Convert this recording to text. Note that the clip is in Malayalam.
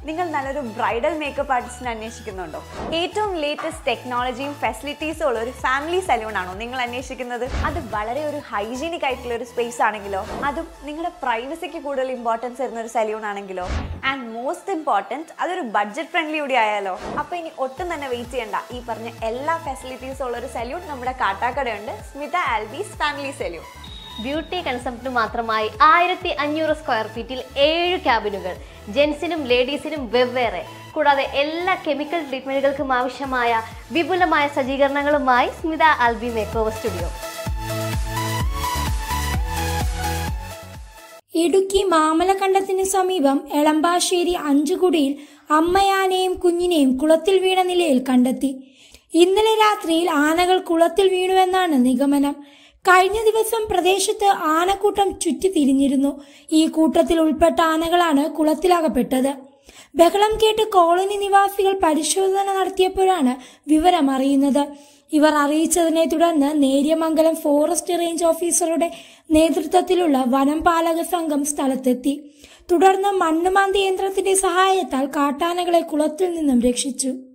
നിങ്ങൾ നല്ലൊരു ബ്രൈഡൽ മേക്കപ്പ് ആർട്ടിസ്റ്റിനെ അന്വേഷിക്കുന്നുണ്ടോ ഏറ്റവും ലേറ്റസ്റ്റ് ടെക്നോളജിയും ഫെസിലിറ്റീസും ഉള്ള ഒരു ഫാമിലി സലൂൺ ആണോ നിങ്ങൾ അന്വേഷിക്കുന്നത് അത് വളരെ ഒരു ഹൈജീനിക് ആയിട്ടുള്ള ഒരു സ്പേസ് ആണെങ്കിലോ അതും നിങ്ങളുടെ പ്രൈവസിക്ക് കൂടുതൽ ഇമ്പോർട്ടൻസ് തരുന്ന ഒരു സലൂൺ ആണെങ്കിലോ ആൻഡ് മോസ്റ്റ് ഇമ്പോർട്ടൻറ്റ് അതൊരു ബഡ്ജറ്റ് ഫ്രണ്ട്ലി കൂടി ആയാലോ അപ്പോൾ ഇനി ഒട്ടും തന്നെ വെയിറ്റ് ചെയ്യണ്ട ഈ പറഞ്ഞ എല്ലാ ഫെസിലിറ്റീസും ഉള്ള ഒരു സലൂൺ നമ്മുടെ കാട്ടാക്കടയുണ്ട് Smitha Albi's family salon beauty concept മാത്രമായി ആയിരത്തി അഞ്ഞൂറ് സ്ക്വയർ ഫീറ്റിൽ ഏഴ് ക്യാബിനുകൾ ജെൻസിനും ലേഡീസിനും വെവ്വേറെ കൂടാതെ എല്ലാ കെമിക്കൽ ട്രീറ്റ്മെന്റുകൾക്കും ആവശ്യമായ വിപുലമായ സജ്ജീകരണങ്ങളുമായി സ്മിത ആൽബി മേക്കോവർ സ്റ്റുഡിയോ ഇടുക്കി മാമലക്കണ്ടത്തിന് സമീപം എളമ്പാശ്ശേരി അഞ്ചുകുടിയിൽ അമ്മയാനയും കുഞ്ഞിനെയും കുളത്തിൽ വീണ നിലയിൽ കണ്ടെത്തി ഇന്നലെ രാത്രിയിൽ ആനകൾ കുളത്തിൽ വീണുവെന്നാണ് നിഗമനം കഴിഞ്ഞ ദിവസം പ്രദേശത്ത് ആനക്കൂട്ടം ചുറ്റിത്തിരിഞ്ഞിരുന്നു ഈ കൂട്ടത്തിൽ ഉൾപ്പെട്ട ആനകളാണ് കുളത്തിലകപ്പെട്ടത് ബഹളം കേട്ട് കോളനി നിവാസികൾ പരിശോധന നടത്തിയപ്പോഴാണ് വിവരം അറിയുന്നത് ഇവർ അറിയിച്ചതിനെ തുടർന്ന് നേര്യമംഗലം ഫോറസ്റ്റ് റേഞ്ച് ഓഫീസറുടെ നേതൃത്വത്തിലുള്ള വനം പാലക സംഘം സ്ഥലത്തെത്തി തുടർന്ന് മണ്ണുമാന്തി യന്ത്രത്തിന്റെ സഹായത്താൽ കാട്ടാനകളെ കുളത്തിൽ നിന്നും രക്ഷിച്ചു